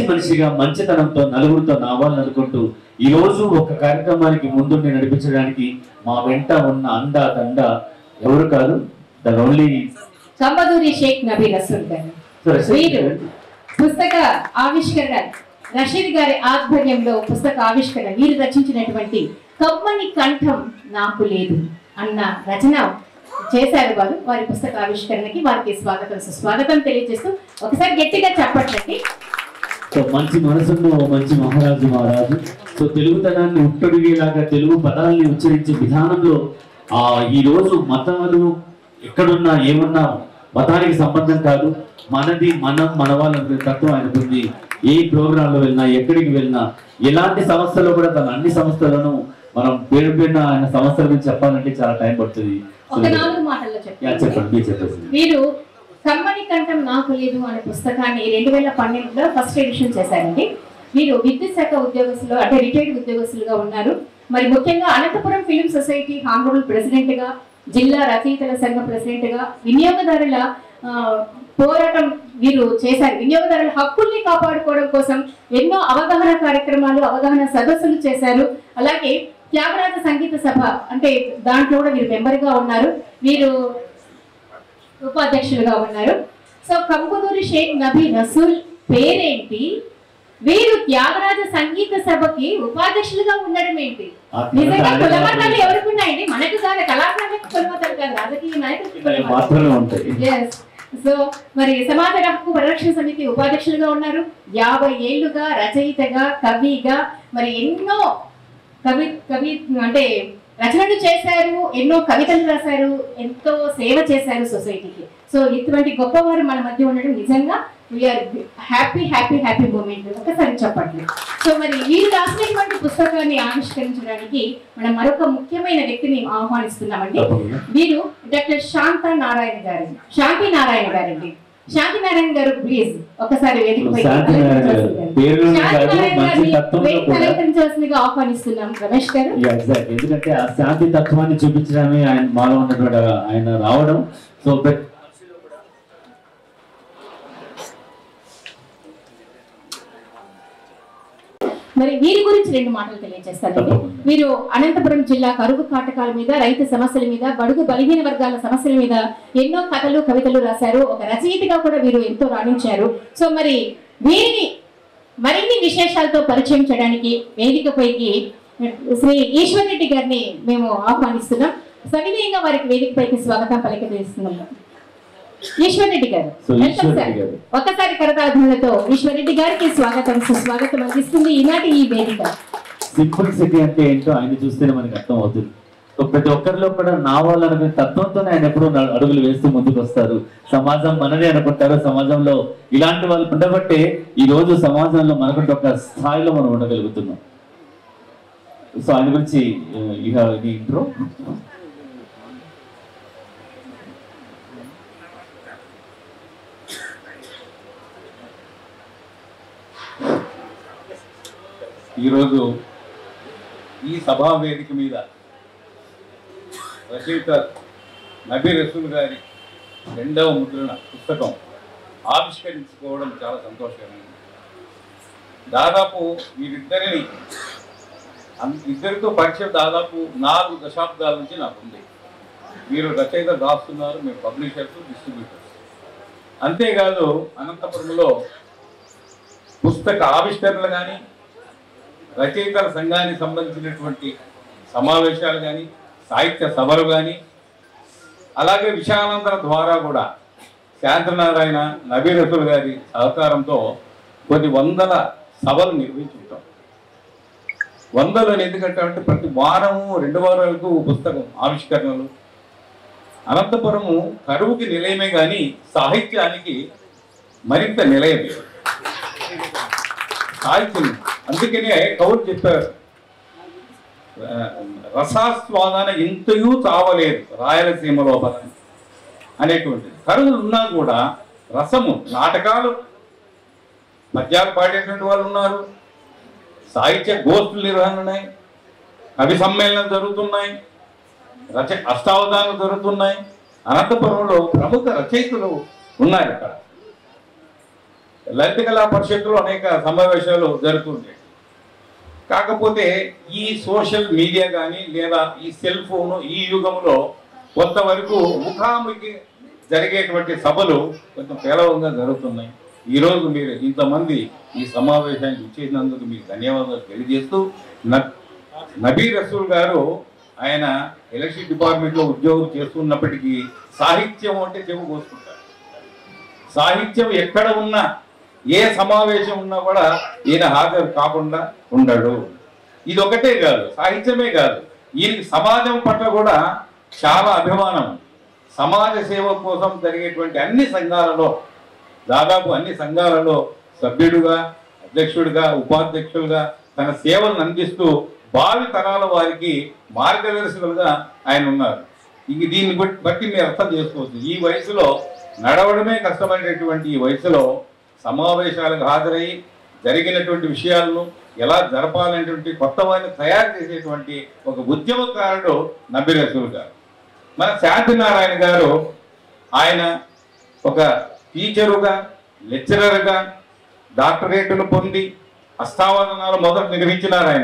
మనిషిగా మంచితనంతో నలుగురితో నావాలని అనుకుంటూ ఈ రోజు ఒక కార్యక్రమానికి ముందుండి నడిపించడానికి మా వెంట ఉన్న అండ దండ ఎవరు కాదు ద ఓన్లీ కంబదూరి షేక్ నబీ రసూల్ గారు వీరు పుస్తక ఆవిష్కరణ రషీద్ గారి ఆధ్వర్యంలో పుస్తక ఆవిష్కరణ వీరు రచించినటువంటి కమ్మని కంఠం నాకు లేదు అన్న రచన చేశారు వారు వారి పుస్తక ఆవిష్కరణకి వారికి స్వాగతం సుస్వాగతం తెలియజేస్తూ ఒకసారి గట్టిగా చెప్పట్లండి సో మంచి మనసున్న ఓ మంచి మహారాజు మహారాజు సో తెలుగుతనాన్ని ఉట్టడిగేలాగా తెలుగు పదాలని ఉచ్చరించే విధానంలో ఆ ఈ రోజు మతాలు ఎక్కడున్నా ఏమన్నా మతానికి సంబంధం కాదు మనది మనం మన వాళ్ళ తత్వం ఆయనకు ఉంది ఏ ప్రోగ్రాంలో వెళ్ళినా ఎక్కడికి వెళ్ళినా ఎలాంటి సంస్థలో కూడా తన అన్ని సంస్థలను మనం పేరు పేరున ఆయన సంస్థల గురించి చెప్పాలంటే చాలా టైం పడుతుంది సో ఒక నాలుగు మాటల్లో యా, చెప్పండి చెప్పండి మీరు చెప్పేసి వీరు కమ్మని కంఠం నాకు లేదు అనే పుస్తకాన్ని రెండు వేల పన్నెండులో ఫస్ట్ ఎడిషన్ చేశారండి వీరు విద్యుత్ శాఖ ఉద్యోగస్తులు అంటే రిటైర్డ్ ఉద్యోగస్తులుగా ఉన్నారు మరి ముఖ్యంగా Anantapuram film society honourable president గా జిల్లా రచయితల సంఘం ప్రెసిడెంట్ గా వినియోగదారుల ఆ, పోరాటం వీరు చేశారు వినియోగదారుల హక్కుల్ని కాపాడుకోవడం కోసం ఎన్నో అవగాహన కార్యక్రమాలు అవగాహన సదస్సులు చేశారు అలాగే త్యాగరాజ సంగీత సభ అంటే దాంట్లో కూడా వీరు మెంబర్ గా ఉన్నారు వీరు ఉపాధ్యక్షులుగా ఉన్నారు సో కంపుదూరి షేక్ నబీ రసూల్ పేరేంటి వీరు త్యాగరాజ సంగీత సభకి ఉపాధ్యక్షులుగా ఉండడం ఏంటి నిజంగా కులమతాలు ఎవరికి ఉన్నాయండి మనకు కాదు కళాకారులకు కులమతాలు కాదు రాజకీయ నాయకులకు కులమతాలు మాత్రమే ఉంటాయి Yes. సో మరి సమాజ హక్కు పరిరక్షణ సమితి ఉపాధ్యక్షులుగా ఉన్నారు యాభై ఏళ్లుగా రచయితగా కవిగా మరి ఎన్నో కవి కవి అంటే రచనలు చేశారు ఎన్నో కవితలు రాశారు ఎంతో సేవ చేశారు సొసైటీకి సో ఇటువంటి గొప్పవారు మన మధ్య ఉండడం నిజంగా we're happy happy happy moment ఒకసారి చెప్పండి సో మరి వీరు రాసినటువంటి పుస్తకాన్ని ఆవిష్కరించడానికి మనం మరొక ముఖ్యమైన వ్యక్తిని ఆహ్వానిస్తున్నామండి తప్పకుండా. వీరు డాక్టర్ శాంత నారాయణ గారు శాంతి నారాయణ గారండి శాంతి నారాయణ గారు ప్లీజ్ ఒకసారి వేదికపై శాంతి నారాయణ గారు. పేరులోనే శాంతి కాదు, నారాయణ మంచి గారిని తత్వంలో వేదిక కూడా. అలంకరించవలసిందిగా ఆహ్వానిస్తున్నాం రమేష్ గారు Yeah, exactly. ఎందుకంటే ఆ శాంతి తత్వాన్ని చూపించడమే ఆయన మాలో ఉన్నటువంటి ఆయన రావడం సో ప్రతి మరి వీరి గురించి రెండు మాటలు తెలియజేస్తానండి తప్పకుండా. వీరు అనంతపురం జిల్లా కరువు కాటకాల మీద రైతు సమస్యల మీద బడుగు బలహీన వర్గాల సమస్యల మీద ఎన్నో కథలు కవితలు రాశారు ఒక రచయితగా కూడా వీరు ఎంతో రాణించారు సో మరి వీరిని మరిన్ని విశేషాలతో పరిచయం చేయడానికి వేదికపైకి శ్రీ ఈశ్వర్ రెడ్డి గారిని మేము ఆహ్వానిస్తున్నాం సవినయంగా వారికి వేదికపైకి స్వాగతం పలికజేస్తున్నాము ఈశ్వర్ రెడ్డి గారు so welcome Eshwar sir. Reddy గారు. ఒక్కసారి కరతాళధ్వనులతో ఈశ్వర్ రెడ్డి గారికి స్వాగతం సుస్వాగతం అందిస్తుంది ఈనాటి ఈ వేదిక సింపుల్ సిటీ అంటే ఏంటో ఆయన చూస్తేనే మనకి అర్థం అవుతుంది సో ప్రతి ఒక్కరిలో కూడా నావాలనే తత్వంతోనే ఆయన ఎప్పుడూ న- అడుగులు వేస్తూ ముందుకు వస్తారు సమాజం మనదే అనుకుంటారు సమాజంలో ఇలాంటి వాళ్ళు ఉండబట్టే ఈ రోజు సమాజంలో మనకంటే ఒక స్థాయిలో మనం ఉండగలుగుతున్నాం సో ఆయన గురించి ఇక ఇంట్రో ఈరోజు ఈ సభా వేదిక మీద రచయిత నబీ రసూల్ గారి రెండవ ముద్రణ పుస్తకం ఆవిష్కరించుకోవడం చాలా సంతోషకరమైంది దాదాపు వీరిద్దరిని అన్- ఇద్దరితో పరిచయం దాదాపు నాలుగు దశాబ్దాల నుంచి నాకు ఉంది వీరు రచయిత రాస్తున్నారు మేము పబ్లిషర్స్ డిస్ట్రిబ్యూటర్స్ అంతేకాదు అనంతపురంలో పుస్తక ఆవిష్కరణలు కానీ రచయితల సంఘానికి సంబంధించినటువంటి సమావేశాలు కానీ సాహిత్య సభలు కానీ అలాగే విశాలాంతర ద్వారా కూడా శాంతనారాయణ నబీ రసూల్ గారి సహకారంతో కొన్ని వందల సభలు నిర్వహించుంటాం వందలు అని ఎందుకంటే అంటే ప్రతి వారము రెండు వారాలకు ఓ పుస్తకం ఆవిష్కరణలు అనంతపురము కరువుకి నిలయమే కానీ సాహిత్యానికి మరింత నిలయం లేదు సాహిత్యం అందుకనే కవులు చెప్పారు ఆ, రసాస్వాదన ఇంతయూ చావలేదు రాయలసీమలో బలం అనేటువంటిది కరువులు ఉన్నా కూడా రసము నాటకాలు పద్యాలు పాడేటువంటి వాళ్ళు ఉన్నారు సాహిత్య గోష్ఠుల నిర్వహణ ఉన్నాయి కవి సమ్మేళనాలు జరుగుతున్నాయి రచ అష్టావధానాలు జరుగుతున్నాయి అనంతపురంలో ప్రముఖ రచయితలు ఉన్నారు ఇక్కడ లలిత కళా పరిషత్తులో అనేక సమావేశాలు జరుగుతుంటాయి కాకపోతే ఈ సోషల్ మీడియా కానీ లేదా ఈ సెల్ ఫోన్ ఈ యుగంలో కొంతవరకు ముఖాముఖి జరిగేటువంటి సభలు కొంచెం పేలవంగా జరుగుతున్నాయి ఈరోజు మీరు ఇంతమంది ఈ సమావేశానికి ఇచ్చేసినందుకు మీకు ధన్యవాదాలు తెలియజేస్తూ న- నబీ రసూల్ గారు ఆయన ఎలక్షన్ డిపార్ట్మెంట్లో ఉద్యోగం చేస్తున్నప్పటికీ సాహిత్యం అంటే చెవు కోసుకుంటారు సాహిత్యం ఎక్కడ ఉన్నా ఏ సమావేశం ఉన్నా కూడా ఈయన హాజరు కాకుండా ఉండడు ఇది ఒకటే కాదు సాహిత్యమే కాదు ఈయనకి సమాజం పట్ల కూడా చాలా అభిమానం సమాజ సేవ కోసం జరిగేటువంటి అన్ని సంఘాలలో దాదాపు అన్ని సంఘాలలో సభ్యుడుగా అధ్యక్షుడిగా ఉపాధ్యక్షులుగా తన సేవలను అందిస్తూ భావి తరాల వారికి మార్గదర్శకులుగా ఆయన ఉన్నారు ఇంక దీన్ని బట్టి బట్టి మీరు అర్థం చేసుకోవచ్చు ఈ వయసులో నడవడమే కష్టమైనటువంటి ఈ వయసులో సమావేశాలకు హాజరయ్యి జరిగినటువంటి విషయాలను ఎలా జరపాలనేటువంటి కొత్త వారిని తయారు చేసేటువంటి ఒక ఉద్యమకారుడు నబీ రసూల్ గారు మన శాంతినారాయణ గారు ఆయన ఒక టీచరుగా లెక్చరర్గా డాక్టరేట్లు పొంది అష్టావధానాలు మొదలు నిర్వహించినారు ఆయన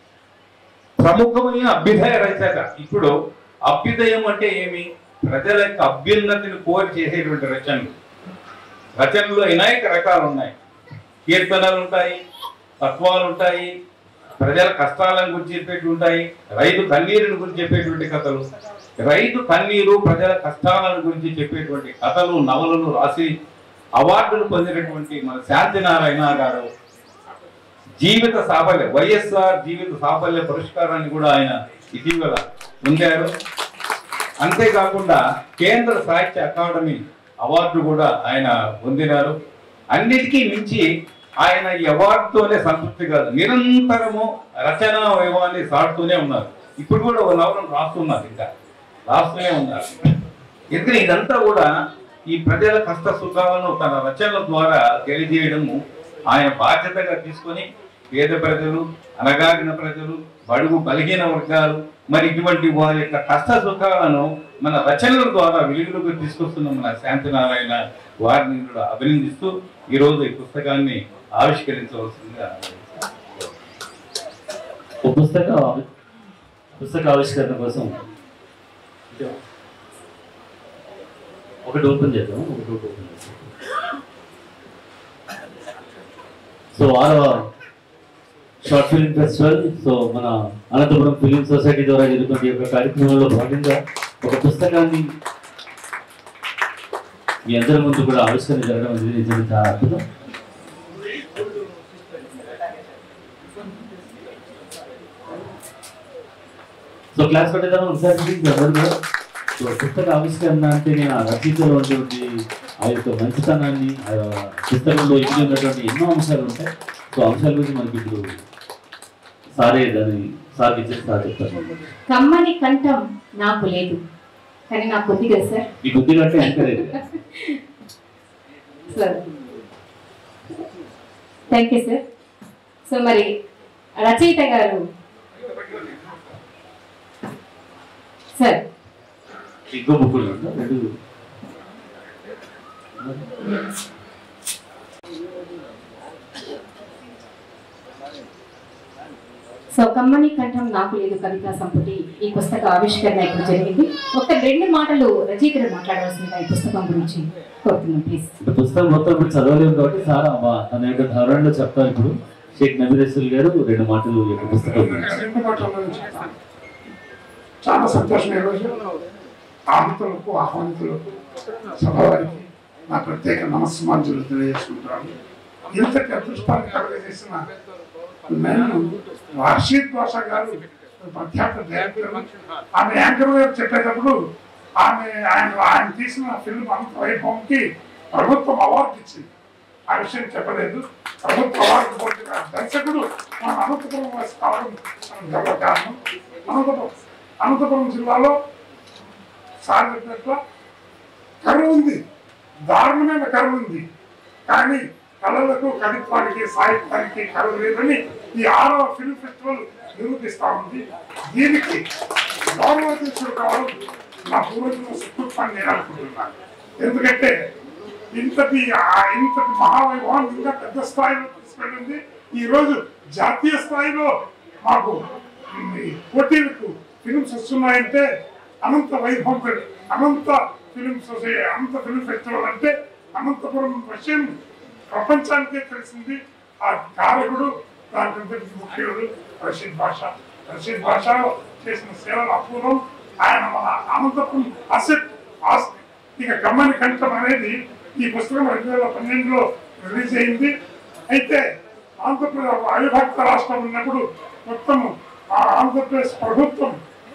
ప్రముఖమైన అభ్యుదయ రచన ఇప్పుడు అభ్యుదయం అంటే ఏమి ప్రజల యొక్క అభ్యున్నతిని కోరి చేసేటువంటి రచనలు రచనలు అనేక రకాలు ఉన్నాయి కీర్తనలు ఉంటాయి తత్వాలు ఉంటాయి ప్రజల కష్టాలను గురించి చెప్పేటి ఉంటాయి రైతు కన్నీరుని గురించి చెప్పేటువంటి కథలు రైతు కన్నీరు ప్రజల కష్టాలను గురించి చెప్పేటువంటి కథలు నవలలు రాసి అవార్డులు పొందినటువంటి మన శాంతినారాయణ గారు జీవిత సాఫల్య వైఎస్ఆర్ జీవిత సాఫల్య పురస్కారాన్ని కూడా ఆయన ఇటీవల పొందారు అంతేకాకుండా కేంద్ర సాహిత్య అకాడమీ అవార్డు కూడా ఆయన పొందినారు అన్నిటికీ మించి ఆయన ఈ అవార్డుతోనే సంతృప్తి కాదు నిరంతరము రచనా వైభవాన్ని సాడుతూనే ఉన్నారు ఇప్పుడు కూడా ఒక నవలను రాస్తున్నారు ఇంకా రాస్తూనే ఉన్నారు ఎందుకంటే ఇదంతా కూడా ఈ ప్రజల కష్ట సుఖాలను తన రచనల ద్వారా తెలియజేయడము ఆయన బాధ్యతగా తీసుకొని పేద ప్రజలు అనగారిన ప్రజలు బడుగు బలహీన వర్గాలు మరి ఇటువంటి వారి యొక్క కష్ట సుఖాలను మన రచనల ద్వారా వెలుగులోకి తీసుకొస్తున్న మన శాంతినారాయణ వారిని కూడా అభినందిస్తూ ఈరోజు ఈ పుస్తకాన్ని ఆవిష్కరించవలసిందిగా ఒక పుస్తక పుస్తక ఆవిష్కరణ కోసం ఒకటి ఓపెన్ చేద్దాం ఒకటి ఓపెన్ చేద్దాం సో ఆరవ షార్ట్ ఫిల్మ్ ఫెస్టివల్ సో మన అనంతపురం ఫిలిం సొసైటీ ద్వారా జరుగుతున్న ఈ యొక్క కార్యక్రమంలో భాగంగా ఒక పుస్తకాన్ని మీ అందరి ముందు కూడా ఆవిష్కరణ జరగడం అనేది నిజంగా చాలా అద్భుతం సో క్లాస్ పెట్టేద్దాం ఒకసారి please అందరూ కూడా సో పుస్తక ఆవిష్కరణ అంటే నేను ఆ రచయితలో ఉన్నటువంటి ఆ యొక్క మంచితనాన్ని ఆ పుస్తకంలో ఇమిడి ఉన్నటువంటి ఎన్నో అంశాలు ఉంటాయి సో అంశాల గురించి మనకి ఇప్పుడు సారే దాన్ని సార్ ఇచ్చేసి సార్ చెప్తారు కమ్మని కంఠం నాకు లేదు కానీ నాకు ఉంది కదా సార్ ఈ కొద్దిగా అంటే encourage sir thank you sir so మరి రచయిత గారు సార్ ఇంకో బుక్కులు ఉంటా రెండు సో కమ్మని కంఠం నాకు లేదు కవితా సంపుటి ఈ పుస్తక ఆవిష్కరణ ఇప్పుడు జరిగింది ఒక రెండు మాటలు రచయితలు మాట్లాడవలసిందిగా ఈ పుస్తకం గురించి కోరుతున్నాం ప్లీజ్ ఇప్పుడు పుస్తకం మొత్తం ఇప్పుడు చదవలేము కాబట్టి సార్ ఆ తన యొక్క ధోరణిలో చెప్తారు ఇప్పుడు షేక్ నబీ రసూల్ గారు రెండు మాటలు ఈ యొక్క పుస్తకం గురించి సిద్ధపట్నంలో నుంచి చెప్తాను. చాలా సంతోషం ఈరోజు ఆహుతులకు ఆహ్వానితులకు సభవారికి నా ప్రత్యేక నమస్మాంజలు తెలియజేసుకుంటాను ఇంతటి అదృష్టాన్ని కలుగజేసిన నేను వార్షిక్ భాష గారు ప్రఖ్యాత డైరెక్టర్ ఆమె యాంకర్ గారు చెప్పేటప్పుడు ఆమె ఆయన ఆయన తీసిన ఫిల్మ్ అంత వైభవంకి ప్రభుత్వం అవార్డు ఇచ్చింది ఆ విషయం చెప్పలేదు ప్రభుత్వ అవార్డు పొందిన దర్శకుడు మన అనంతపురం వాసి కావడం మనకు గర్వకారణం అనంతపురం అనంతపురం జిల్లాలో సార్ చెప్పినట్లు కరువు ఉంది దారుణమైన కరువు ఉంది కానీ కళలకు కవిత్వానికి సాహిత్యానికి కరువు లేదని ఈ ఆరవ ఫిల్మ్ ఫెస్టివల్ నిరూపిస్తా ఉంది దీనికి గౌరవాధ్యక్షుడు కావడం నా పూర్వజుల సుకృత్వాన్ని నేను అనుకుంటున్నాను ఎందుకంటే ఇంతటి ఆ ఇంతటి మహావైభవాన్ని ఇంకా పెద్ద స్థాయిలో తీసుకెళ్ళింది ఈ రోజు జాతీయ స్థాయిలో మాకు ఈ పోటీలకు ఫిలిమ్స్ వస్తున్నాయంటే అనంత వైభవం పె- Anantha films Anantha film festival అంటే అనంతపురం విషయం ప్రపంచానికే తెలిసింది ఆ కారకుడు దానికి ముఖ్యుడు రషీద్ భాష రషీద్ భాష చేసిన సేవలు అపూర్వం ఆయన మన అనంతపురం అసెట్ ఆస్తి ఇక కమ్మని కంఠం అనేది ఈ పుస్తకం రెండు వేల పన్నెండులో రిలీజ్ అయింది అయితే ఆంధ్రప్రదేశ్ అవిభక్త రాష్ట్రం ఉన్నప్పుడు మొత్తం ఆ ఆంధ్రప్రదేశ్ ప్రభుత్వం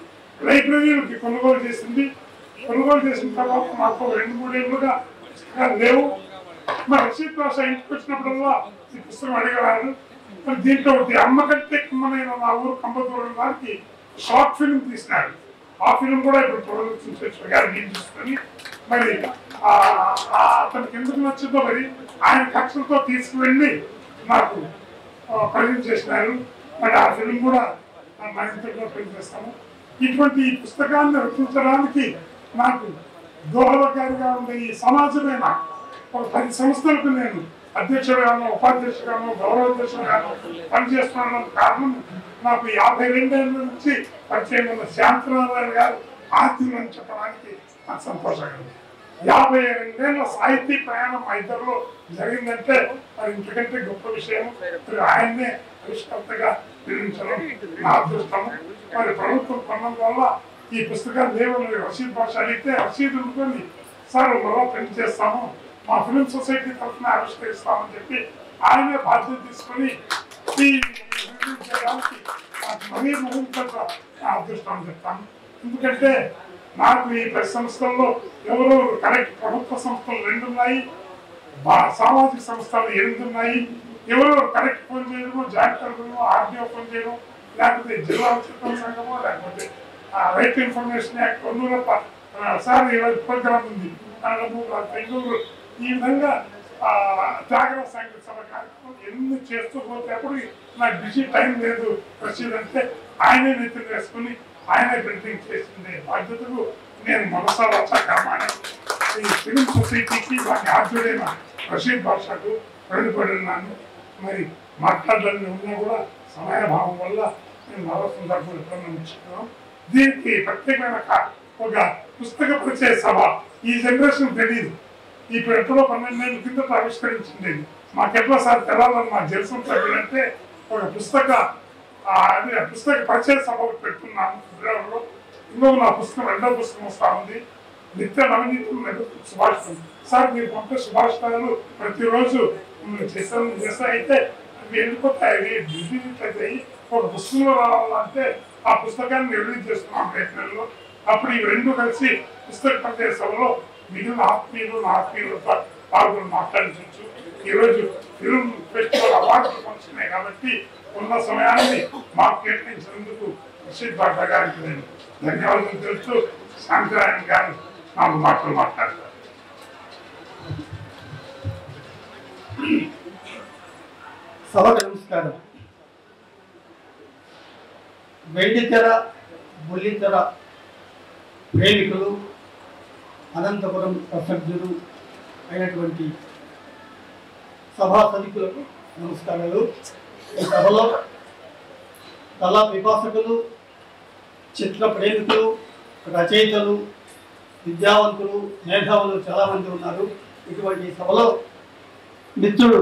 లైబ్రరీలకి కొనుగోలు చేసింది కొనుగోలు చేసిన తర్వాత మాకు రెండు మూడేళ్లుగా పుస్తకాలు లేవు మరి రషీద్ భాష ఇంటికి వచ్చినప్పుడల్లా ఈ పుస్తకం అడిగేవారు మరి దీంట్లో ఒకటి అమ్మ కంటే కుమ్మనైన నా ఊరు కంబదూరం దానికి షార్ట్ ఫిల్మ్ తీసినాడు ఆ ఫిల్మ్ కూడా ఇప్పుడు ప్రొడక్షన్ చేసిన గారు నేను చూసుకొని మరి ఆ ఆ అతనికి ఎందుకు నచ్చిందో మరి ఆయన ఖర్చులతో తీసుకువెళ్ళి నాకు ప్రజెంట్ చేసినారు మరి ఆ ఫిల్మ్ కూడా మన ఇంట్లో ప్రింట్ చేస్తాము ఇటువంటి ఈ పుస్తకాన్ని రచించడానికి నాకు దోహదకారిగా ఉండే ఈ సమాజమే నాకు ఒక పది సంస్థలకు నేను అధ్యక్షుడుగాను ఉపాధ్యక్షుడుగాను గౌరవాధ్యక్షుడుగాను పనిచేస్తున్నాను కారణం నాకు యాభై రెండేళ్ళ నుంచి పరిచయం ఉన్న శాంతనారాయణ గారు ఆద్యం అని చెప్పడానికి నాకు సంతోషంగా ఉంది యాభై రెండేళ్ల సాహితీ ప్రయాణం మా ఇద్దరిలో జరిగిందంటే మరి ఇంతకంటే గొప్ప విషయం మరి ఆయన్నే ఆవిష్కర్తగా నిర్మించడం నా అదృష్టం మరి ప్రభుత్వం కొన్నం వల్ల ఈ పుస్తకాలు లేవని రసీద్ భాష అడిగితే రసీదు అనుకొని సార్ మరో ప్రింట్ చేస్తాము మా ఫిలిం సొసైటీ తరఫున ఆవిష్కరిస్తామని చెప్పి ఆయనే బాధ్యత తీసుకొని ఈ రివ్యూ చేయడానికి నాకు మరీ మరింత నా అదృష్టం అని చెప్తాను ఎందుకంటే నాకు ఈ పది సంస్థల్లో ఎవరో కరెక్ట్ ప్రభుత్వ సంస్థలు రెండు ఉన్నాయి బా- సామాజిక సంస్థలు ఎనిమిది ఉన్నాయి ఎవరో కరెక్ట్ ఫోన్ చేయడము జాయింట్ కలపడము ఆర్డీఓ ఫోన్ చేయడం లేకపోతే జిల్లా చిత్రం సంఘమో లేకపోతే రైట్ ఇన్ఫర్మేషన్ యాక్ట్ ఒన్నూరు సార్ ఈరోజు ప్రోగ్రామ్ ఉంది కన్నడము బెంగళూరు ఈ విధంగా ఆ, త్యాగరాజ సంఘ సభ కార్యక్రమం ఎన్ని చేస్తూ పోతే అప్పుడు నాకు బిజీ టైం లేదు రసీద్ అంటే ఆయనే నెత్తిన వేసుకుని ఆయనే ప్రింటింగ్ చేసింది బాధ్యతకు నేను మనసా వచ్చా కర్మాని ఈ ఫిలిం సొసైటీకి వాటి ఆద్యుడైన రషీద్ బాషాకు రుణపడినాను మరి మాట్లాడాలని ఉన్నా కూడా సమయభావం వల్ల నేను మరో సందర్భం ఇస్తున్నాను దీనికి ప్రత్యేకమైన కా- ఒక పుస్తక పరిచయ సభ ఈ జనరేషన్ తెలియదు ఇప్పుడు ఎప్పుడో పన్నెండేళ్ళ కిందట ఆవిష్కరించింది ఇది. మాకెట్లా సార్ తెలాలని మా జలసం సభ్యులంటే ఒక పుస్తక ఆ, అదే పుస్తక పరిచయ సభ ఒకటి పెట్టుకున్నాను ఫిబ్రవరిలో ఇంకో నా పుస్తకం రెండో పుస్తకం వస్తా ఉంది నిత్య నవనీతం నెలకొల్పు సుభాషితం సార్ మీరు పంపే సుభాషితాలు ప్రతిరోజు ఉమ్, చేస్తాను చేస్తా అయితే అవి వెళ్ళిపోతాయి అవి బిజీ అవుతాయి ఒక పుస్తకంలో రావాలంటే ఆ పుస్తకాన్ని రిలీజ్ చేస్తున్నాం ప్రయత్నంలో అప్పుడు ఈ రెండు కలిసి పుస్తక పరిచయ సభలో మిగిలిన ఆత్మీయులు నా ఆత్మీయులతో పాల్గొని మాట్లాడించవచ్చు ఈరోజు ఫిల్మ్ ఫెస్టివల్ అవార్డు ఫంక్షనే కాబట్టి ఉన్న సమయాన్ని మాకు కేటాయించినందుకు రషీద్ బాటా గారికి నేను ధన్యవాదాలు తెలుస్తూ శాంతిరాయణ గారు నాలుగు మాటలు మాట్లాడతారు సభకు నమస్కారం వెండితెర బుల్లితెర ప్రేమికులు అనంతపురం ప్రసజ్ఞులు అయినటువంటి సభా సభికులకు నమస్కారాలు ఈ సభలో కళా విభాసకులు చిత్ర ప్రేమికులు రచయితలు విద్యావంతులు మేధావులు చాలామంది ఉన్నారు ఇటువంటి సభలో మిత్రుడు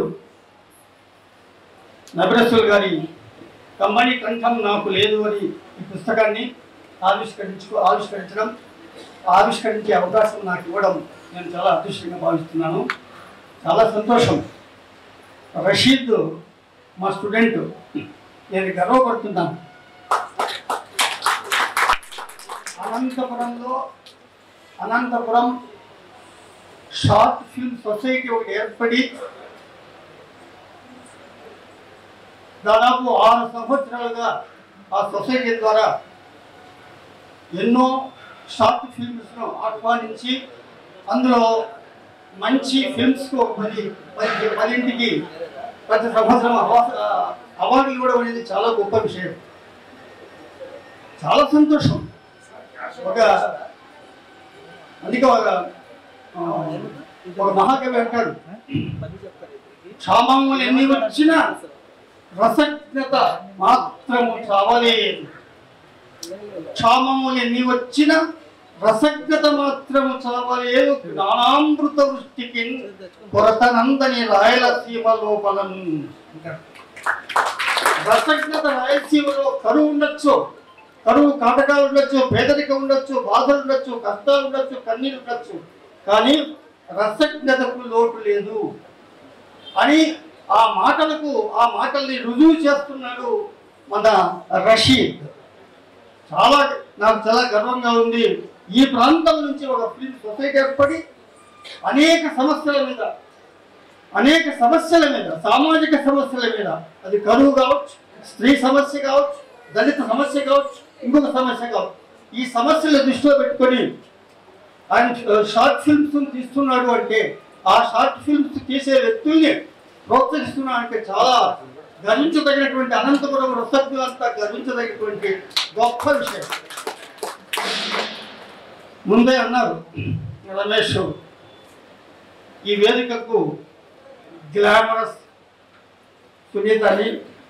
నబరసుల్ గారి కమ్మని కంఠం నాకు లేదు అని ఈ పుస్తకాన్ని ఆవిష్కరించు ఆవిష్కరించడం ఆవిష్కరించే అవకాశం నాకు ఇవ్వడం నేను చాలా అదృష్టంగా భావిస్తున్నాను చాలా సంతోషం రషీద్ మా స్టూడెంట్ నేను గర్వపడుతున్నాను అనంతపురంలో అనంతపురం షార్ట్ ఫిల్మ్ సొసైటీ ఒకటి ఏర్పడి దాదాపు ఆరు సంవత్సరాలుగా ఆ సొసైటీ ద్వారా ఎన్నో షార్ట్ ఫిల్మ్స్ను ఆహ్వానించి అందులో మంచి ఫిల్మ్స్కు ఒక పది పది పదింటికి ప్రతి సంవత్సరం అవార్డు అవార్డులు ఇవ్వడం అనేది చాలా గొప్ప విషయం చాలా సంతోషం ఒక అందుకే ఒక ఆ, ఒక మహాకవి అంటాడు క్షామములు ఎన్ని వచ్చినా రసజ్ఞత మాత్రము చావలేదు క్షామములు ఎన్ని వచ్చినా రసజ్ఞత మాత్రము చావలేదు జ్ఞానామృత వృష్టికి కొరతనందని రాయలసీమ లోపలం రసజ్ఞత రాయలసీమలో కరువు ఉండొచ్చు కరువు కాటకాలు ఉండొచ్చు పేదరికం ఉండొచ్చు బాధలు ఉండొచ్చు కష్టాలు ఉండొచ్చు కన్నీళ్ళు ఉండొచ్చు కానీ రసజ్ఞతకు లోటు లేదు అని ఆ మాటలకు ఆ మాటల్ని రుజువు చేస్తున్నాడు మన రషీద్ చాలా నాకు చాలా గర్వంగా ఉంది ఈ ప్రాంతం నుంచి ఒక ఫిల్మ్ సొసైటీ ఏర్పడి అనేక సమస్యల మీద అనేక సమస్యల మీద సామాజిక సమస్యల మీద అది కరువు కావచ్చు స్త్రీ సమస్య కావచ్చు దళిత సమస్య కావచ్చు ఇంకొక సమస్య కావచ్చు ఈ సమస్యలు దృష్టిలో పెట్టుకొని ఆయన షార్ట్ ఫిల్మ్స్ తీస్తున్నాడు అంటే ఆ షార్ట్ ఫిల్మ్స్ తీసే వ్యక్తుల్ని ప్రోత్సహిస్తున్నా అంటే చాలా గర్వించదగినటువంటి అనంతపురం రసజ్ఞులంతా గర్వించదగినటువంటి గొప్ప విషయం ముందే అన్నారు రమేష్ ఈ వేదికకు గ్లామరస్ సునీత అని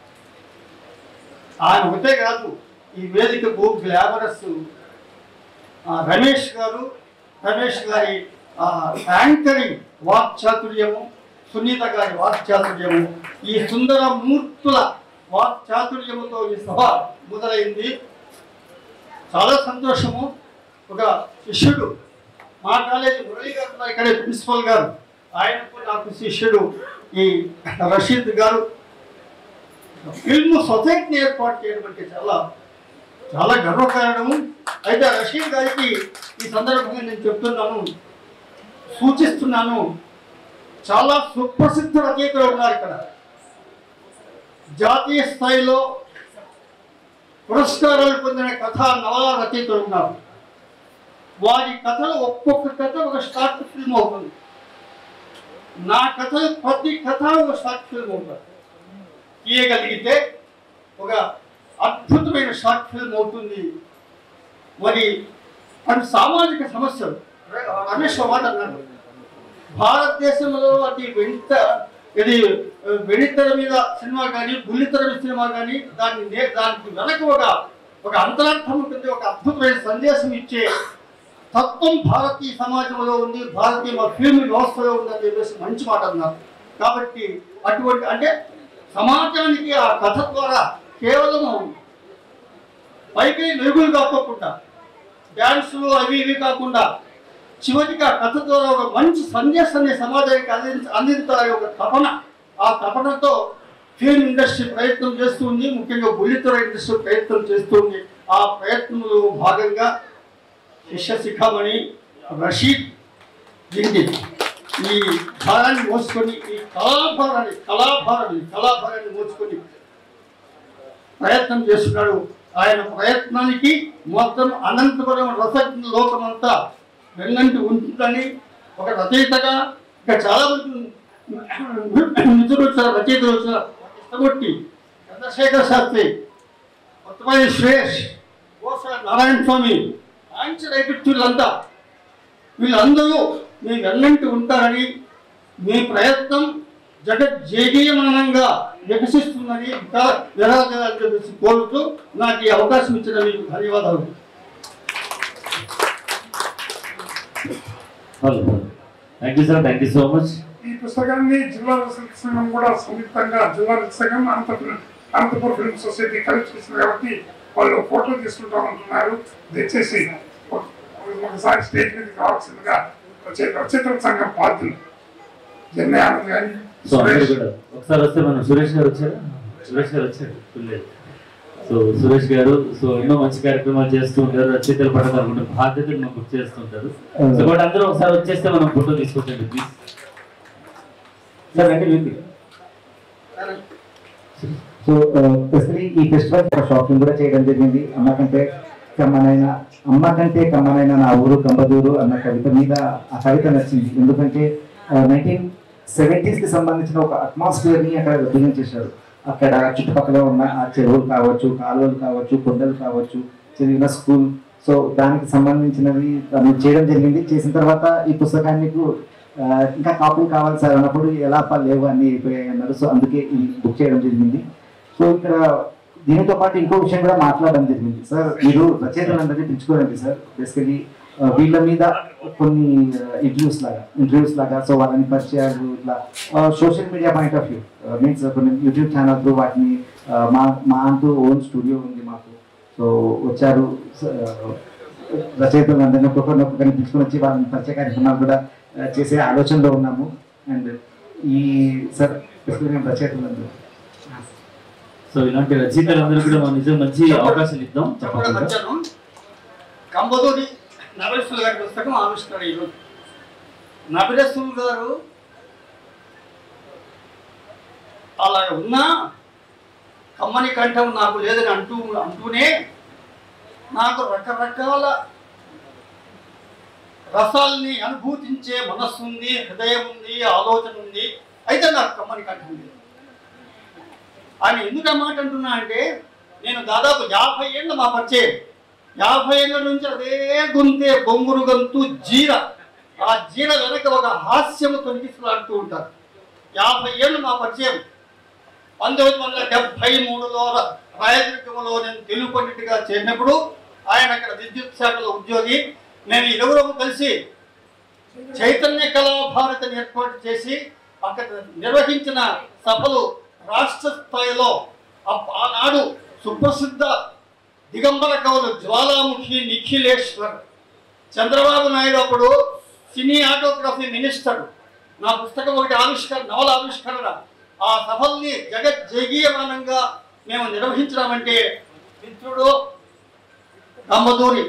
ఆయన ఒకటే కాదు ఈ వేదికకు గ్లామరస్ ఆ, రమేష్ గారు రమేష్ గారి ఆ, యాంకరింగ్ వాక్చాతుర్యము సునీత గారి వాక్చాతుర్యము ఈ సుందర మూర్తుల వాక్చాతుర్యముతో ఈ సభ మొదలైంది చాలా సంతోషము ఒక శిష్యుడు మా కాలేజీ మురళి గారు ఉన్నారు ఇక్కడే ప్రిన్సిపల్ గారు ఆయనకు నాకు శిష్యుడు ఈ రషీద్ గారు ఫిల్మ్ సొసైటీని ఏర్పాటు చేయడం అంటే చాలా చాలా గర్వకారణము అయితే రషీద్ గారికి ఈ సందర్భంగా నేను చెప్తున్నాను సూచిస్తున్నాను చాలా సుప్రసిద్ధ రచయితలు ఉన్నారు ఇక్కడ జాతీయ స్థాయిలో పురస్కారాలు పొందిన కథా నవల రచయితలు ఉన్నారు వారి కథలు ఒక్కొక్క కథ ఒక షార్ట్ ఫిల్మ్ అవుతుంది నా కథ ప్రతి కథ ఒక షార్ట్ ఫిల్మ్ అవుతుంది తీయగలిగితే ఒక అద్భుతమైన షార్ట్ ఫిల్మ్ అవుతుంది మరి అది సామాజిక సమస్యలు రమేష్ ఒక మాట అన్నాడు భారతదేశంలో అది వెంట ఇది వెడితెర మీద సినిమా కానీ బుల్లితెర మీద సినిమా కానీ దాన్ని నే- దానికి వెనక ఒక ఒక అంతరార్థం ఉంటుంది ఒక అద్భుతమైన సందేశం ఇచ్చే తత్వం భారతీయ సమాజంలో ఉంది భారతీయ మా ఫిల్మ్ వ్యవస్థలో ఉంది అని చెప్పేసి మంచి మాట అన్నారు కాబట్టి అటువంటి అంటే సమాజానికి ఆ కథ ద్వారా కేవలము పైకి వెలుగులు కాకోకుండా డ్యాన్సులు అవి ఇవి కాకుండా చివరికి ఆ కథ ద్వారా ఒక మంచి సందేశాన్ని సమాజానికి అందించ అందించాలి ఒక తపన ఆ తపనతో ఫిల్మ్ ఇండస్ట్రీ ప్రయత్నం చేస్తుంది ముఖ్యంగా బుల్లితెర ఇండస్ట్రీ ప్రయత్నం చేస్తుంది ఆ ప్రయత్నంలో భాగంగా శిష్య శిఖామణి రషీద్ గిండి ఈ భారాన్ని మోసుకొని ఈ కళాభారాన్ని కళాభారాన్ని కళాభారాన్ని మోసుకొని ప్రయత్నం చేస్తున్నాడు ఆయన ప్రయత్నానికి మొత్తం అనంతపురం రసజ్ఞ లోకమంతా వెన్నంటి ఉంటుందని ఒక రచయితగా ఇంకా చాలా మంది మిత్రులు వచ్చారు రచయితలు వచ్చారు ఇష్టమొట్టి చంద్రశేఖర్ శాస్త్రి కొత్తపల్లి సురేష్ కోస నారాయణ స్వామి ఆంచ రైతులంతా వీళ్ళందరూ మీ వెన్నంటి ఉంటారని మీ ప్రయత్నం జగజ్జేగీయమానంగా వికసిస్తుందని ఇంకా విరాజాలని చెప్పేసి కోరుతూ నాకు ఈ అవకాశం ఇచ్చిన మీకు ధన్యవాదాలు hello thank you sir thank you so much ఈ పుస్తకాన్ని జిల్లా రచయిత సంఘం కూడా సంయుక్తంగా జిల్లా రచయిత సంఘం అనంతపురం అనంతపురం ఫిల్మ్ సొసైటీ కలిసి చేసింది కాబట్టి వాళ్ళు ఫోటో తీసుకుంటామంటున్నారు దయచేసి ఒక- ఒకసారి స్టేజ్ మీదకి రావాల్సిందిగా రచయిత రచయితల సంఘం బాధ్యులు జన్మ ఆనంద్ కానీ సో అందరూ సురేష్ కూడా ఒకసారి వస్తే మనం సురేష్ గారు వచ్చారా సురేష్ గారు వచ్చారు లేదు సో సురేష్ గారు సో ఎన్నో మంచి కార్యక్రమాలు చేస్తూ ఉంటారు రచయితల పట్ల అనుకుంటే బాధ్యతలు మాకు గుర్తు చేస్తుంటారు సో బట్ అందరూ ఒకసారి వచ్చేస్తే మనం ఫోటో తీసుకొచ్చండి ప్లీజ్ సార్ రండి వెళ్ళి సో స్పెషలీ ఈ ఫెస్టివల్ ఒక షాపింగ్ కూడా చేయడం జరిగింది అమ్మ కంటే కమ్మనైన అమ్మ కంటే కమ్మనైన నా ఊరు కంబదూరు అన్న కవిత మీద ఆ కవిత నచ్చింది ఎందుకంటే నైన్టీన్ సెవెంటీస్ కి సంబంధించిన ఒక అట్మాస్ఫియర్ ని అక్కడ రిప్రజెంట్ చేశారు అక్కడ చుట్టుపక్కల ఉన్న ఆ చెరువులు కావచ్చు కాలువలు కావచ్చు కొండలు కావచ్చు చదివిన స్కూల్ సో దానికి సంబంధించినవి తను చేయడం జరిగింది చేసిన తర్వాత ఈ పుస్తకాన్ని ఆ, ఇంకా కాపులు కావాలి సార్ అన్నప్పుడు ఎలా పా లేవు అన్ని అయిపోయాయి అన్నారు సో అందుకే ఇది బుక్ చేయడం జరిగింది సో ఇక్కడ దీనితో పాటు ఇంకో విషయం కూడా మాట్లాడడం జరిగింది సార్ మీరు రచయితలందరినీ పిలుచుకోరండి సార్ బేసికలీ వీళ్ళ మీద కొన్ని ఇంటర్వ్యూస్ లాగా ఇంటర్వ్యూస్ లాగా సో వాళ్ళని పరిచయాలు ఇట్లా social media point of view means కొన్ని యూట్యూబ్ ఛానల్ త్రూ వాటిని ఆ, మా మా అంటూ ఓన్ స్టూడియో ఉంది మాకు సో వచ్చారు స- రచయితలు అందరినీ ఒక్కొక్కరిని ఒక్కొక్కరిని పిలుచుకొని వచ్చి వాళ్ళని పరిచయ కార్యక్రమాలు కూడా ఆ, చేసే ఆలోచనలో ఉన్నాము అండ్ ఈ సార్ బేసికలీ మేము రచయితలందరూ సో ఇలాంటి రచయితలందరూ కూడా మనం నిజం మంచి అవకాశాలు ఇద్దాం చెప్పడం తప్పకుండా వచ్చాను కంబదూరి నవరసులు గారి పుస్తకం ఆవిష్కరణ ఈరోజు నవరసులు గారు అలా ఉన్నా కమ్మని కంఠం నాకు లేదని అంటూ అంటూనే నాకు రకరకాల రసాల్ని అనుభూతించే మనస్సు ఉంది హృదయం ఉంది ఆలోచన ఉంది అయితే నాకు కమ్మని కంఠం లేదు ఆయన ఎందుకు ఆ మాట అంటున్నా అంటే నేను దాదాపు యాభై ఏళ్ళ మా పరిచయం యాభై ఏళ్ళ నుంచి అదే గొంతే బొంగురు గొంతు జీర ఆ జీర వెనక ఒక హాస్యము తొలగిస్తులాడుతూ ఉంటారు యాభై ఏళ్ళు మా పరిచయం పంతొమ్మిది వందల డెబ్బై మూడులో రాయదుర్గంలో నేను తెలుగు పండిట్గా చేరినప్పుడు ఆయన అక్కడ విద్యుత్ శాఖలో ఉద్యోగి నేను ఇరువురు కలిసి చైతన్య కళా భారతిని ఏర్పాటు చేసి అక్కడ నిర్వహించిన సభలు రాష్ట్ర స్థాయిలో అప్- ఆనాడు సుప్రసిద్ధ దిగంబర కవులు జ్వాలాముఖి నిఖిలేశ్వర్ చంద్రబాబు నాయుడు అప్పుడు సినీ ఆటోగ్రఫీ మినిస్టర్ నా పుస్తకం ఒకటి ఆవిష్కరణ నవల ఆవిష్కరణ ఆ సభల్ని జగజ్జగీయమానంగా మేము నిర్వహించడం మిత్రుడు దమ్మదూరి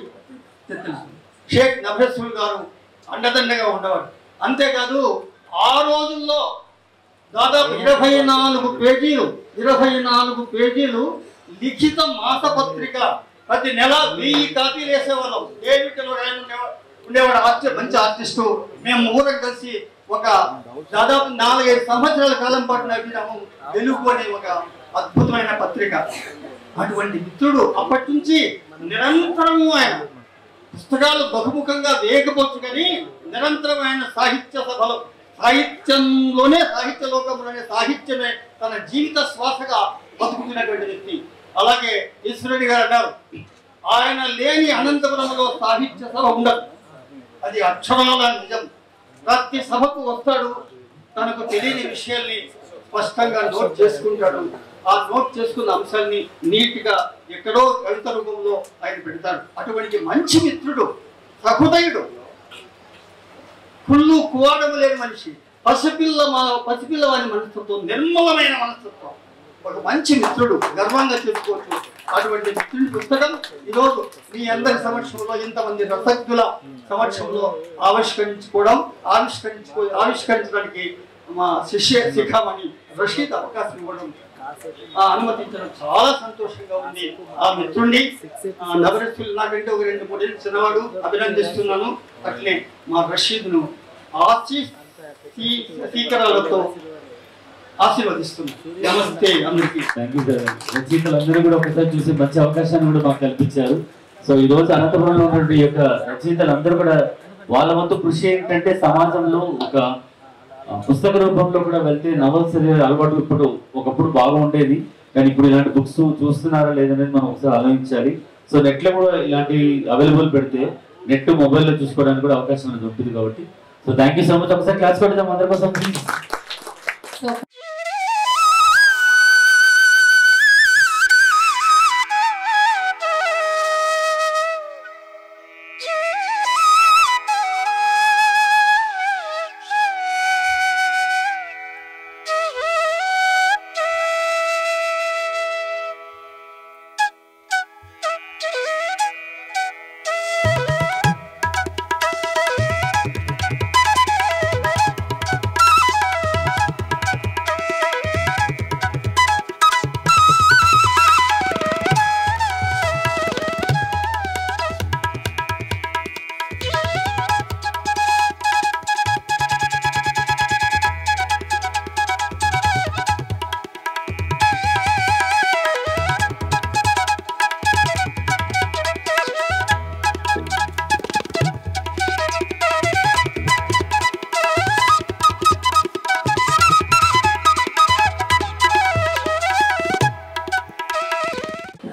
షేక్ నభేశ్వర్ గారు అండదండగా ఉండేవాడు అంతేకాదు ఆ రోజుల్లో దాదాపు ఇరవై నాలుగు పేజీలు ఇరవై నాలుగు పేజీలు లిఖిత మాసపత్రిక ప్రతి నెల వెయ్యి కాపీలు వేసేవాళ్ళం డేవిడ్లో ఆయన ఉండేవాడు ఉండేవాడు ఆర్టి మంచి ఆర్టిస్టు మేము ఊరం కలిసి ఒక దాదాపు నాలుగైదు సంవత్సరాల కాలం పాటు నడిపినాము వెలుగు అనే ఒక అద్భుతమైన పత్రిక అటువంటి మిత్రుడు అప్పటి నుంచి నిరంతరము ఆయన పుస్తకాలు బహుముఖంగా వేయకపోవచ్చు కానీ నిరంతరమైన సాహిత్య సభలు సాహిత్యంలోనే సాహిత్య లోకంలోనే సాహిత్యమే తన జీవిత శ్వాసగా బతుకుతున్నటువంటి వ్యక్తి అలాగే ఈశ్వరుడి గారు అన్నారు ఆయన లేని అనంతపురంలో సాహిత్య సభ ఉండదు అది అక్షరాల నిజం ప్రతి సభకు వస్తాడు తనకు తెలియని విషయాల్ని స్పష్టంగా నోట్ చేసుకుంటాడు ఆ నోట్ చేసుకున్న అంశాల్ని నీట్గా ఎక్కడో కవిత రూపంలో ఆయన పెడతాడు అటువంటి మంచి మిత్రుడు సహృదయుడు కుళ్ళు కువాడము లేని మనిషి పసిపిల్ల మా పసిపిల్లవాని మనస్తత్వం నిర్మలమైన మనస్తత్వం ఒక మంచి మిత్రుడు గర్వంగా చెప్పుకోవచ్చు అటువంటి మిత్రుడి పుస్తకం ఈరోజు మీ అందరి సమక్షంలో ఇంతమంది రసజ్ఞుల సమక్షంలో ఆవిష్కరించుకోవడం ఆవిష్కరించుకో ఆవిష్కరించడానికి మా శిష్య శిఖామణి రషీద్ అవకాశం ఇవ్వడం ఆ, అనుమతించడం చాలా సంతోషంగా ఉంది ఆ మిత్రుడిని ఆ, నవరసులు నాకంటే ఒక రెండు మూడేళ్ళు చిన్నవాడు అభినందిస్తున్నాను అట్లే మా రషీద్ను ఆశీ స్వీకరాలతో ఆశీర్వదిస్తున్నాను నమస్తే అందరికీ థ్యాంక్ యూ సార్ రచయితలందరూ కూడా ఒకసారి చూసి మంచి అవకాశాన్ని కూడా మాకు కల్పించారు సో ఈ రోజు అనంతపురంలో ఉన్నటువంటి ఈ యొక్క రచయితలందరూ కూడా వాళ్ళ వంతు కృషి ఏంటంటే సమాజంలో ఒక ఆ, పుస్తక రూపంలో కూడా వెళ్తే నవల్స్ చదివే అలవాటు ఇప్పుడు ఒకప్పుడు బాగుండేది కానీ ఇప్పుడు ఇలాంటి బుక్స్ చూస్తున్నారా లేదనేది మనం ఒకసారి ఆలోచించాలి సో నెట్ లో కూడా ఇలాంటి అవైలబుల్ పెడితే నెట్ మొబైల్లో చూసుకోవడానికి కూడా అవకాశం అనేది ఉంటుంది కాబట్టి so thank you so much ఒకసారి క్లాస్ పెడదాం అందరి కోసం ప్లీజ్ సో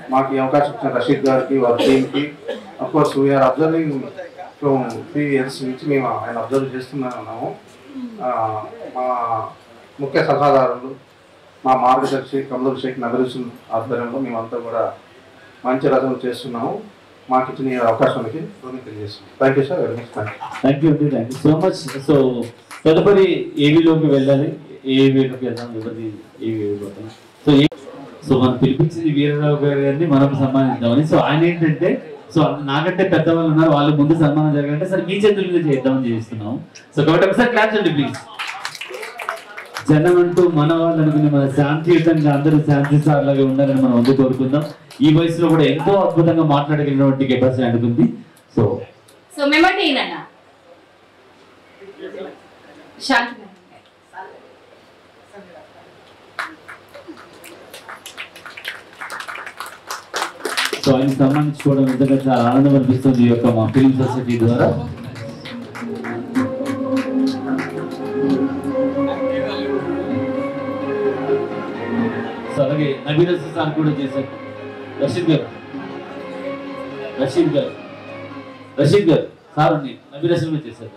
మాకు ఈ అవకాశం ఇచ్చిన రషీద్ గారికి వారి టీంకి course we're observing from three years నుంచి మేము ఆయన అబ్జర్వ్ చేస్తూనే ఉన్నాము ఆ, మా ముఖ్య సలహాదారులు మా మార్గదర్శి కమలం షేక్ నగరుసుల్ ఆధ్వర్యంలో మేమంతా కూడా మంచి రచన చేస్తున్నాము మాకు ఇచ్చిన ఈ అవకాశానికి ధన్యవాదాలు తెలియజేస్తున్నాం thank you sir very much thank you thank you అండి thank you so much so తదుపరి ఏవీలోకి వెళ్ళాలి ఏవీలోకి వెళ్దాం ఎవరిది ఏవీ వెళ్ళిపోతాం సో ఏ- సో మనం పిలిపించింది వీరరావు గారిని మనం సన్మానిద్దామని సో ఆయన ఏంటంటే సో నాకంటే పెద్దవాళ్ళు ఉన్నారు వాళ్ళు ముందు సన్మానం జరగాలంటే సరే మీ చేతుల మీద చేద్దామని చేస్తున్నాం సో కాబట్టి ఒకసారి క్లాస్ అండి ప్లీజ్ జనం అంటూ మన వాళ్ళు అనుకుని మన శాంతియుతంగా అందరూ శాంతి సార్లాగా ఉండాలని మనం అందరూ కోరుకుందాం ఈ వయసులో కూడా ఎంతో అద్భుతంగా మాట్లాడగలిగినటువంటి కెపాసిటీ అనుకుంది సో సో మెమంటే ఈయనన్న శాంతి నారాయణ గారు. సో ఆయన సన్మానించుకోవడం నిజంగా చాలా ఆనందం అనిపిస్తుంది ఈ యొక్క మా ఫిలిం సొసైటీ ద్వారా సో అలాగే నబీర్ హసన్ సార్ కూడా చేశారు రషీద్ గారు రషీద్ గారు రషీద్ గారు సార్ అండి నబీర్ హసన్ కూడా చేశారు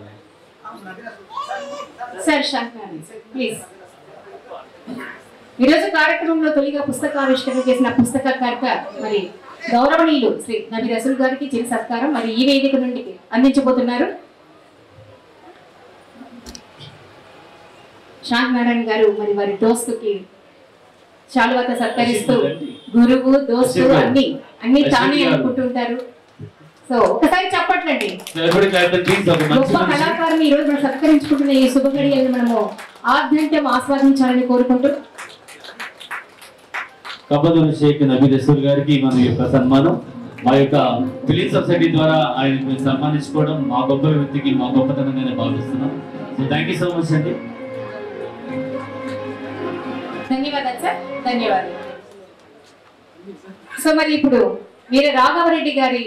sir Shanti Narayana sir please ఈరోజు కార్యక్రమంలో తొలిగా పుస్తకావిష్కరణ చేసిన పుస్తకకర్త మరి గౌరవనీయులు శ్రీ నబీ రసూల్ గారికి చిరు సత్కారం మరి ఈ వేదిక నుండి అందించబోతున్నారు శాంతి నారాయణ గారు మరి వారి దోస్తుకి చాలువత సత్కరిస్తూ గురువు దోస్తు అన్ని అన్ని తానే అనుకుంటుంటారు సో ఒకసారి చెప్పట్లండి ఎవరి క్లాస్ ప్లీజ్ ఒక మంచి గొప్ప మనిషి కళాకారుని ఈ రోజు మనం సత్కరించుకుంటున్న ఈ శుభగడియల్ని మనము ఆద్యంతం ఆస్వాదించాలని కోరుకుంటూ కబదూర్ షేక్ నబీ రసూల్ గారికి మన యొక్క సన్మానం మా యొక్క ఫిలిం సొసైటీ ద్వారా ఆయన సన్మానించుకోవడం మా గొప్ప వ్యక్తికి మా గొప్పతనంగా నేను భావిస్తున్నాం so thank you so much అండి ధన్యవాదాలు సార్ ధన్యవాదాలు సో మరి ఇప్పుడు వీర రాఘవరెడ్డి గారి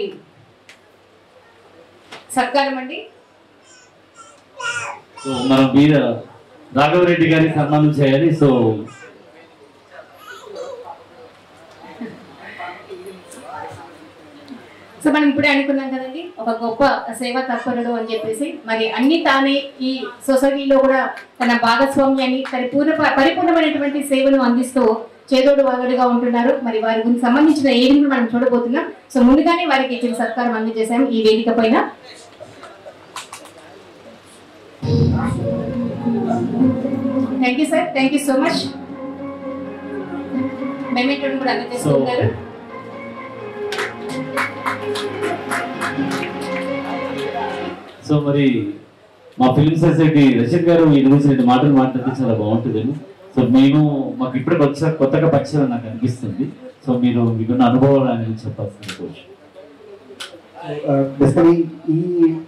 సత్కారం అండి సో మనం వీర రాఘవరెడ్డి గారికి సన్మానం చేయాలి సో సో మనం ఇప్పుడే అనుకున్నాం కదండి ఒక గొప్ప సేవా తత్పరుడు అని చెప్పేసి మరి అన్ని తానే ఈ సొసైటీలో కూడా తన భాగస్వామ్యాన్ని పరిపూర్ణ పరిపూర్ణమైనటువంటి సేవను అందిస్తూ చేదోడు వాదోడుగా ఉంటున్నారు మరి వారి గురించి సంబంధించిన ఏడిని మనం చూడబోతున్నాం సో ముందుగానే వారికి ఇచ్చిన సత్కారం అందజేశాం ఈ వేదిక పైన thank you sir thank you so much మెమెంటోని కూడా అందజేస్తున్నారు సో మరి మా ఫిలిం సొసైటీ రషీద్ గారు ఈ గురించి రెండు మాటలు మాట్లాడితే చాలా బాగుంటుంది సో మేము మాకు ఇప్పుడే వచ్చా కొత్తగా పరిచయం నాకు అనిపిస్తుంది సో మీరు మీకున్న అనుభవాలు అనేది చెప్పాల్సింది కోచ్ బేసికలీ ఈ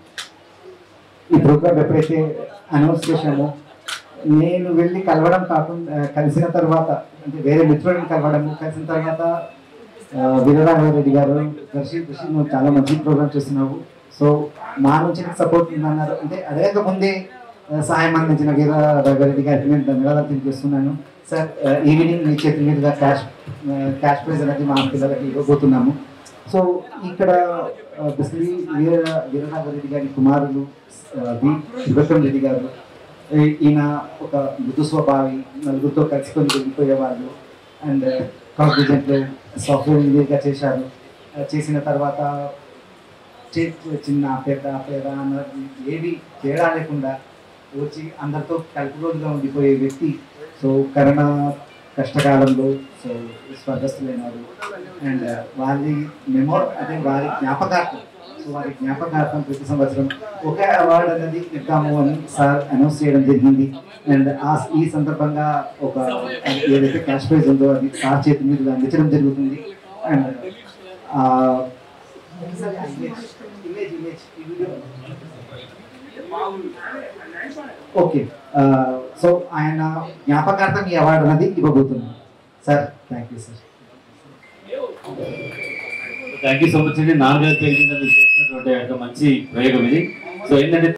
ఈ ప్రోగ్రామ్ ఎప్పుడైతే అనౌన్స్ చేశామో నేను వెళ్ళి కలవడం కాకుండా ఆ, కలిసిన తర్వాత అంటే వేరే మిత్రులను కలవడము కలిసిన తర్వాత ఆ, వీరరాఘవరెడ్డి గారు దర్శి దర్శి నువ్వు చాలా మంచి ప్రోగ్రామ్ చేస్తున్నావు సో మా నుంచి నీకు సపోర్ట్ ఉందన్నారు అంటే అడగక ముందే ఆ, సహాయం అందించిన వీరరాఘవరెడ్డి గారికి నేను ధన్యవాదాలు తెలియజేస్తున్నాను సార్ ఆ, ఈవినింగ్ మీ చేతి మీదుగా క్యాష్ ఆ, క్యాష్ ప్రైజ్ అనేది మా పిల్లలకి ఇవ్వబోతున్నాము సో ఇక్కడ బెసికలీ వీర వీరనాథరెడ్డి గారి కుమారులు ఆ, వి విక్రమ్ రెడ్డి గారు ఈ- ఈయన ఒక మృదు స్వభావి నలుగురితో కలిసికొని వెళ్ళిపోయేవాళ్ళు అండ్ కాంపిటెంట్లో సాఫ్ట్వేర్ ఇంజనీర్గా చేశారు ఆ, చేసిన తర్వాత చే- చిన్న పెద్ద పేద అన్నది ఏవి తేడా లేకుండా వచ్చి అందరితో కలుపుగోలుగా ఉండిపోయే వ్యక్తి సో కరోనా కష్టకాలంలో సో స్వర్గస్థులైనారు అండ్ వారి మెమో అంటే వారి జ్ఞాపకార్థం సో వారి జ్ఞాపకార్థం ప్రతి సంవత్సరం ఒక అవార్డు అనేది ఇద్దాము అని సార్ అనౌన్స్ చేయడం జరిగింది అండ్ ఆ ఈ సందర్భంగా ఒక ఏదైతే క్యాష్ ప్రైజ్ ఉందో అది సార్ చేతి మీద అందించడం జరుగుతుంది అండ్ ఓకే సో ఆయన జ్ఞాపకార్థం ఈ అవార్డు అనేది ఇవ్వబోతున్నాం sir thank you sir thank you so much అండి నాన్నగారు తెలియజేసినటువంటి యొక్క మంచి ప్రయోగం ఇది సో ఏంటంటే